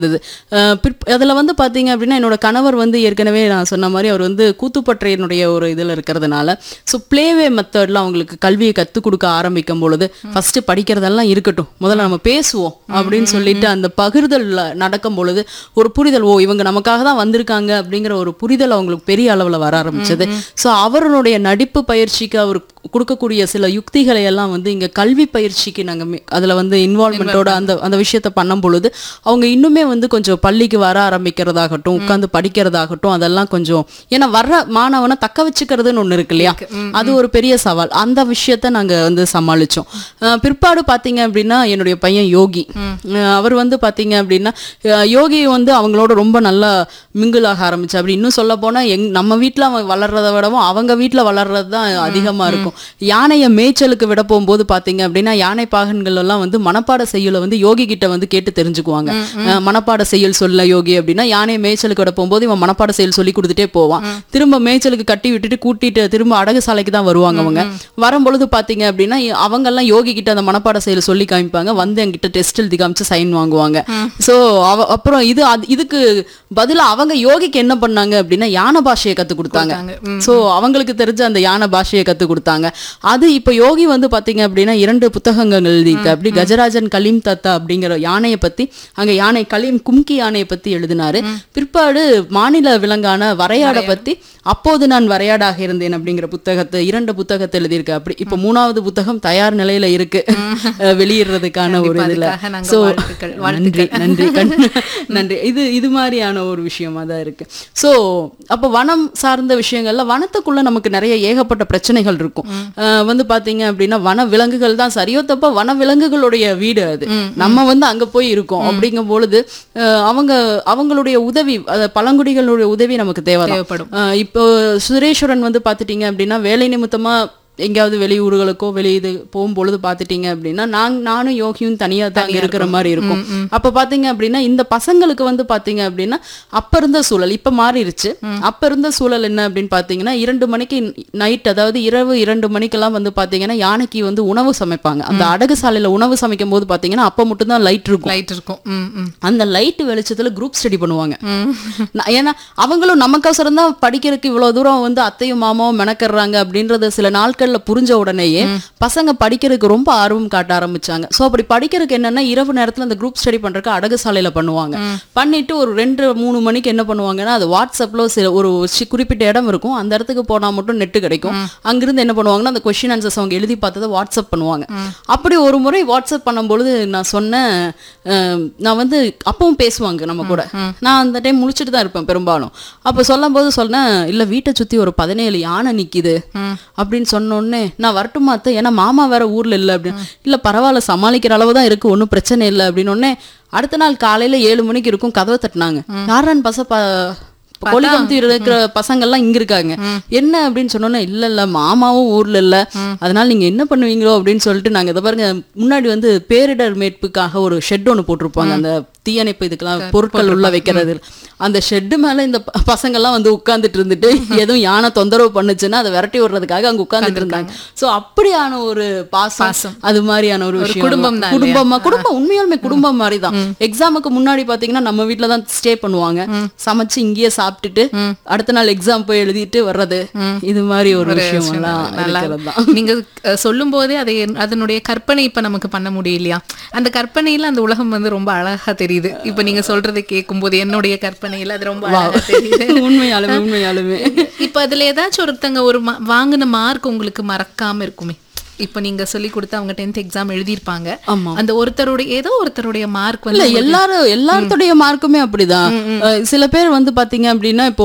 இருந்தது அஹ் பிற்ப- அதுல வந்து பாத்தீங்க அப்படின்னா என்னோட கணவர் வந்து ஏற்கனவே நான் சொன்ன மாதிரி அவர் வந்து கூத்துப்பற்றையினுடைய ஒரு இதுல இருக்கிறதுனால ஸோ பிளேவே மெத்தட்ல அவங்களுக்கு கல்வியை கற்றுக் கொடுக்க ஆரம்பிக்கும் பொழுது ஃபர்ஸ்ட் படிக்கிறதெல்லாம் இருக்கட்டும் முதல்ல நம்ம பேசுவோம் அப்படின்னு சொல்லிட்டு அந்த பகிர்தல் நடக்கும் பொழுது ஒரு புரிதல் ஓ இவங்க நமக்காக தான் வந்திருக்காங்க அப்படிங்கிற ஒரு புரிதல் அவங்களுக்கு பெரிய அளவுல வர ஆரம்பிச்சது ஸோ அவருடைய நடிப்பு பயிற்சிக்கு அவர் கொடுக்கக்கூடிய சில யுக்திகளை எல்லாம் வந்து இங்க கல்வி பயிற்சிக்கு நாங்க மே- அதுல வந்து இன்வால்மெண்ட்டோட அந்த அந்த விஷயத்த பண்ணும் பொழுது அவங்க இன்னுமே வந்து கொஞ்சம் பள்ளிக்கு வர ஆரம்பிக்கிறதாகட்டும் உட்காந்து படிக்கிறதாகட்டும் அதெல்லாம் கொஞ்சம் ஏன்னா வர்ற மாணவனை தக்க வச்சுக்கிறதுன்னு ஒண்ணு இருக்கு இல்லையா அது ஒரு பெரிய சவால் அந்த விஷயத்த நாங்க வந்து சமாளிச்சோம் அஹ் பிற்பாடு பாத்தீங்க அப்படின்னா என்னுடைய பையன் யோகி அஹ் அவர் வந்து பாத்தீங்க அப்படின்னா அஹ் யோகி வந்து அவங்களோட ரொம்ப நல்லா மிங்கிள் ஆக ஆரம்பிச்சு அப்படி இன்னும் சொல்ல போனா எங் நம்ம வீட்ல அவன் வளர்றதை விடவும் அவங்க வீட்ல வளர்றது தான் அதிகமா இருக்கும் யானையை மேய்ச்சலுக்கு விட போகும்போது பாத்தீங்க அப்படின்னா யானை பாகன்கள் எல்லாம் வந்து மனப்பாட செய்யுளை வந்து யோகி கிட்ட வந்து கேட்டு தெரிஞ்சுக்குவாங்க அஹ் மனப்பாட செய்யுள் சொல்ல யோகி அப்படின்னா யானையை மேய்ச்சலுக்கு விட போகும்போது இவன் மனப்பாட செயல் சொல்லி கொடுத்துட்டே போவான் திரும்ப மேய்ச்சலுக்கு கட்டி விட்டுட்டு கூட்டிட்டு திரும்ப அடகு சாலைக்கு தான் வருவாங்க அவங்க வரும்பொழுது பாத்தீங்க அப்படின்னா இ- அவங்க எல்லாம் யோகி கிட்ட அந்த மனப்பாட செயல் சொல்லி காமிப்பாங்க வந்து என்கிட்ட டெஸ்ட் எழுதி காமிச்சு சைன் வாங்குவாங்க சோ அவ அப்புறம் இது அது- இதுக்கு பதிலா அவங்க யோகிக்கு என்ன பண்ணாங்க அப்படின்னா யானை பாஷையை கத்து கொடுத்தாங்க சோ அவங்களுக்கு தெரிஞ்ச அந்த யானை பாஷையை கத்து கொடுத்தாங்க அது இப்ப யோகி வந்து பாத்தீங்க அப்படின்னா இரண்டு புத்தகங்கள் எழுதிட்டு அப்படி கஜராஜன் கலீம் தத்தா அப்படிங்கிற யானையை பத்தி அங்க யானை கலீம் கும்கி யானையை பத்தி எழுதினாரு பிற்பாடு மாநில விலங்கான வரையாட பத்தி அப்போது நான் வரையாடாக இருந்தேன் அப்படிங்கிற புத்தகத்தை இரண்டு புத்தகத்தை எழுதியிருக்கு அப்படி இப்ப மூணாவது புத்தகம் தயார் நிலையில இருக்கு அஹ் வெளியிடுறதுக்கான ஒரு இதுல அதுக்காக நாங்க சோ வாழ்த்துக்கள், நன்றி நன்றி கண்- நன்றி இது இது மாதிரியான ஒரு விஷயமா தான் இருக்கு சோ அப்ப வனம் சார்ந்த விஷயங்கள்ல வனத்துக்குள்ள நமக்கு நிறைய ஏகப்பட்ட பிரச்சனைகள் இருக்கும் அஹ் வந்து பாத்தீங்க அப்படின்னா வன விலங்குகள் தான் சரியோ தப்ப வன விலங்குகளுடைய வீடு அது நம்ம வந்து அங்க போய் இருக்கோம் அப்படிங்கும் பொழுது அஹ் அவங்க அவங்களுடைய உதவி அத பழங்குடிகளுடைய உதவி நமக்கு தேவை தேவைப்படும். இப்போ சுரேஸ்வரன் வந்து பாத்துட்டீங்க அப்படின்னா வேலை நிமித்தமா எங்கேயாவது வெளியூர்களுக்கோ வெளி இது போகும்பொழுது பார்த்துட்டீங்க அப்படின்னா நான் நானும் யோகியும் தனியா தான் அங்க இருக்கிற மாதிரி இருக்கும் அப்ப பாத்தீங்க அப்படின்னா இந்த பசங்களுக்கு வந்து பாத்தீங்க அப்படின்னா அப்ப இருந்த சூழல் இப்ப மாறிடுச்சு அப்ப இருந்த சூழல் என்ன அப்படின்னு பாத்தீங்கன்னா இரண்டு மணிக்கு நைட் அதாவது இரவு இரண்டு மணிக்கெல்லாம் வந்து பாத்தீங்கன்னா யானைக்கு வந்து உணவு சமைப்பாங்க அந்த அடகு சாலையில உணவு சமைக்கும் போது பாத்தீங்கன்னா அப்ப மட்டும்தான் லைட் இருக்கும் லைட் இருக்கும் ம், ம். அந்த லைட் வெளிச்சத்துல குரூப் ஸ்டடி பண்ணுவாங்க நான் ஏன்னா அவங்களும் நமக்கோசரம் தான் படிக்கிறதுக்கு இவ்வளவு தூரம் வந்து அத்தையும் மாமாவும் மெனக்கறாங்க அப்படின்றத சில நாட்கள்ல புரிஞ்ச உடனேயே பசங்க படிக்கிறதுக்கு ரொம்ப ஆர்வம் காட்ட ஆரம்பிச்சாங்க சோ அப்படி படிக்கிறதுக்கு என்னன்னா இரவு நேரத்துல அந்த குரூப் ஸ்டடி பண்றதுக்கு அடகு சாலையில பண்ணுவாங்க பண்ணிட்டு ஒரு ரெண்டு மூணு மணிக்கு என்ன பண்ணுவாங்கன்னா அது வாட்ஸ்அப்ல சில ஒரு சி- குறிப்பிட்ட இடம் இருக்கும் அந்த இடத்துக்கு போனா மட்டும் நெட்டு கிடைக்கும் அங்கிருந்து என்ன பண்ணுவாங்கன்னா அந்த கொஸ்டின் ஆன்சர்ஸ் அவங்க எழுதி பார்த்ததை வாட்ஸ்அப் பண்ணுவாங்க அப்படி ஒரு முறை வாட்ஸ்அப் பண்ணும்பொழுது நான் சொன்னேன் அஹ், நான் வந்து அப்பவும் பேசுவாங்க நம்ம கூட நான் அந்த டைம் முழிச்சிட்டு தான் இருப்பேன் பெரும்பாலும் அப்போ சொல்லும் போது சொன்னேன் இல்ல வீட்டை சுத்தி ஒரு பதினேழு யானை நிக்குது அப்படின்னு சொன்ன உடனே நான் வரட்டுமா அத்தை ஏன்னா மாமா வேற ஊர்ல இல்ல அப்படின்னு இல்ல பரவாயில்ல சமாளிக்கிற அளவு தான் இருக்கு ஒன்றும் பிரச்சனை இல்லை அப்படின்னு உடனே அடுத்த நாள் காலையில ஏழு மணிக்கு இருக்கும் கதவை தட்டினாங்க யாரான்னு பச ப கொலிகம்பத்தி இருக்கிற பசங்க எல்லாம் இங்க இருக்காங்க என்ன அப்படின்னு சொன்னோன்னே இல்ல இல்ல மாமாவும் ஊர்ல இல்ல அதனால நீங்க என்ன பண்ணுவீங்களோ அப்படின்னு சொல்லிட்டு நாங்க இதை பாருங்க முன்னாடி வந்து பேரிடர் மீட்புக்காக ஒரு ஷெட் ஒன்று போட்டிருப்பாங்க அந்த தீயணைப்பு இதுக்கெல்லாம் பொருட்கள் உள்ள வைக்கிறது அந்த ஷெட்டு மேல இந்த ப- பசங்க எல்லாம் வந்து உட்கார்ந்துட்டு இருந்துட்டு எதுவும் யானை தொந்தரவு பண்ணுச்சுன்னா அதை விரட்டி விடுறதுக்காக அங்க உட்கார்ந்துட்டு இருந்தாங்க சோ அப்படியான ஒரு பாசம் அது மாதிரியான ஒரு விஷயம் குடும்பம் தான் குடும்பமா குடும்பம் உண்மையாலுமே குடும்பம் மாதிரி தான் எக்ஸாமுக்கு முன்னாடி பாத்தீங்கன்னா நம்ம வீட்ல தான் ஸ்டே பண்ணுவாங்க சமைச்சு இங்கேயே சாப்பிட்டுட்டு அடுத்த நாள் எக்ஸாம் போய் எழுதிட்டு வர்றது இது மாதிரி ஒரு விஷயம் எல்லாம் இருக்கிறது தான் நீங்க அஹ், சொல்லும் போதே அதை அதனுடைய கற்பனை இப்ப நமக்கு பண்ண முடியலையா அந்த கற்பனையில அந்த உலகம் வந்து ரொம்ப அழகா தெரியுது இப்ப நீங்க சொல்றதை கேட்கும் போது என்னுடைய கற்பனையில அது ரொம்ப அழகா தெரியுது உண்மையாலுமே உண்மையாலுமே இப்ப அதுல ஏதாச்சும் ஒருத்தங்க ஒரு ம- வாங்கின மார்க் உங்களுக்கு மறக்காம இருக்குமே இப்ப நீங்க சொல்லி கொடுத்து அவங்க டென்த் எக்ஸாம் எழுதியிருப்பாங்க ஆமா. அந்த ஒருத்தருடைய ஏதோ ஒருத்தருடைய மார்க் இல்ல வந்து எல்லாரும் எல்லாத்துடைய மார்க்குமே அப்படிதான் அஹ் சில பேர் வந்து பாத்தீங்க அப்படின்னா இப்போ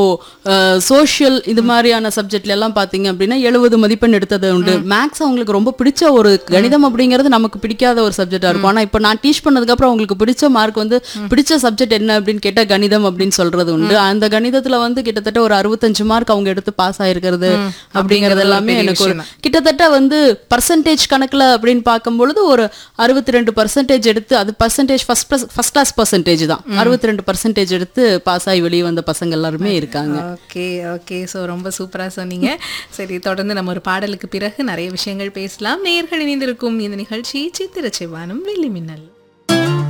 சோஷியல் இது மாதிரியான சப்ஜெக்ட்ல எல்லாம் பாத்தீங்க அப்படின்னா எழுபது மதிப்பெண் எடுத்தது உண்டு மேக்ஸ் அவங்களுக்கு ரொம்ப பிடிச்ச ஒரு கணிதம் அப்படிங்கிறது நமக்கு பிடிக்காத ஒரு சப்ஜெக்டா இருக்கும் ஆனா இப்போ நான் டீச் பண்ணதுக்கு அப்புறம் அவங்களுக்கு பிடிச்ச மார்க் வந்து பிடிச்ச சப்ஜெக்ட் என்ன அப்படின்னு கேட்டா கணிதம் அப்படின்னு சொல்றது உண்டு அந்த கணிதத்துல வந்து கிட்டத்தட்ட ஒரு அறுபத்தஞ்சு மார்க் அவங்க எடுத்து பாஸ் ஆயிருக்கிறது அப்படிங்கறது எல்லாமே எனக்கு ஒரு கிட்டத்தட்ட வந்து பர்சன்டேஜ் கணக்குல அப்படின்னு பார்க்கும் பொழுது ஒரு அறுபத்தி ரெண்டு பர்சன்டேஜ் எடுத்து அது percentage first first class percentage தான் அறுபத்தி ரெண்டு பர்சன்டேஜ் எடுத்து பாஸ் ஆகி வெளியே வந்த பசங்க எல்லாருமே இருக்காங்க ஓகே ஓகே ஸோ ரொம்ப சூப்பரா சொன்னீங்க சரி தொடர்ந்து நம்ம ஒரு பாடலுக்கு பிறகு நிறைய விஷயங்கள் பேசலாம் நேயர்கள் இணைந்திருக்கும் இந்த நிகழ்ச்சி சித்திர செவ்வானம் வெள்ளி மின்னல்